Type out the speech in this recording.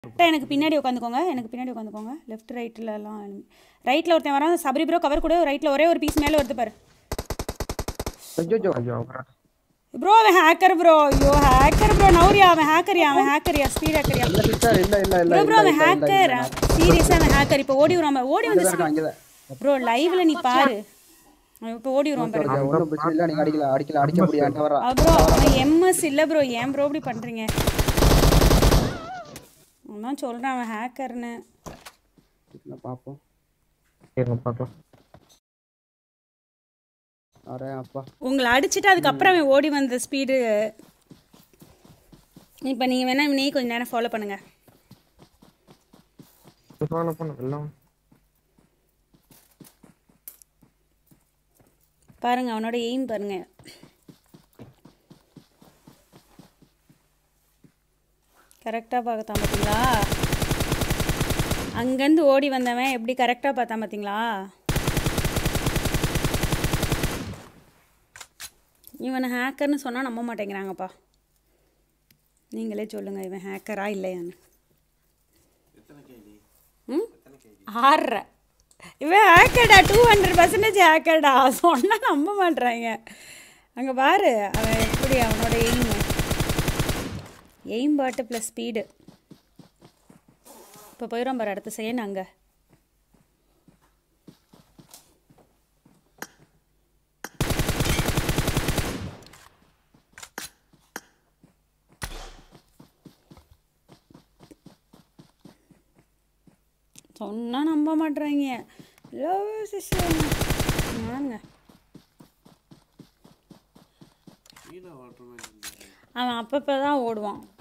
கரெக்டாக எனக்கு பின்னாடி உட்காந்துக்கோங்க எனக்கு பின்னாடி உட்காந்துக்கோங்க லெஃப்ட் ரைட்லலாம் ரைட்டில் ஒருத்தன் வரான் சபரி ப்ரோ கவர் கூட ரைட்டில் ஒரே ஒரு பீஸ் மேலே வருது பாரு ஐயோ ஐயோ அப்புறம் ப்ரோ அவன் ஹேக்கர் ப்ரோ ஐயோ ஹேக்கர் ப்ரோ நௌரியா அவன் ஹேக்கரியா அவன் ஹேக்கரியா ஸ்பீட் ஹேக்கரியா இல்ல சிஸ்டர் இல்ல இல்ல இல்ல ப்ரோ ப்ரோ அவன் இல்ல, இல்ல, ஹேக்கர் இல்ல. சீரியஸாக அவன் ஹேக்கர் இப்போ ஓடி வருவான் ஓடி வந்து இங்கதான் இருக்கான், இங்கதான். ப்ரோ லைவ்ல நீ பாரு அவன் இப்போ ஓடி வருவான் பாரு ஓகே, ஒண்ணும் பிரச்சனை இல்ல நீங்க அடிக்கல அடிக்கல அடிக்க முடியாது வர ப்ரோ அவன் எம்எஸ் இல்லை ப்ரோ ஏன் ப்ரோ இப்படி பண்ணுறீங்க நான் சொல்கிறேன் அவன் ஹேக்கர்னு பாப்போம் இருங்க பார்க்கலாம் வரேன் அப்பா உங்களை அடிச்சுட்டு அதுக்கப்புறம் அவன் ஓடி வந்த ஸ்பீடு இப்போ நீங்கள் வேணா நீ கொஞ்ச நேரம் ஃபாலோ பண்ணுங்க ஃபாலோ பண்ண எல்லாம் பாருங்க அவனோட எய்ம் பாருங்க கரெக்டாக பார்த்தான் பார்த்தீங்களா அங்கேருந்து ஓடி வந்தவன் எப்படி கரெக்டாக பார்த்தான் பார்த்தீங்களா இவனை ஹேக்கர்னு சொன்னால் நம்ப மாட்டேங்கிறாங்கப்பா நீங்களே சொல்லுங்கள் இவன் ஹேக்கரா இல்லையான்னு ம் ஆறரை இவன் ஹேக்கர்டா டூ ஹண்ட்ரட் பர்சன்டேஜ் ஹேக்கர்டா சொன்னால் நம்ப மாட்றாங்க அங்கே பாரு அவன் எப்படி அவனோட aim aim bot plus speed இப்போ போயிடும் பாரு அடுத்த செகண்ட் அங்கே சொன்னால் நம்ப மாட்றாங்க லவ் சிஸ்டர் வாங்க அவன் அப்பப்போ தான் ஓடுவான்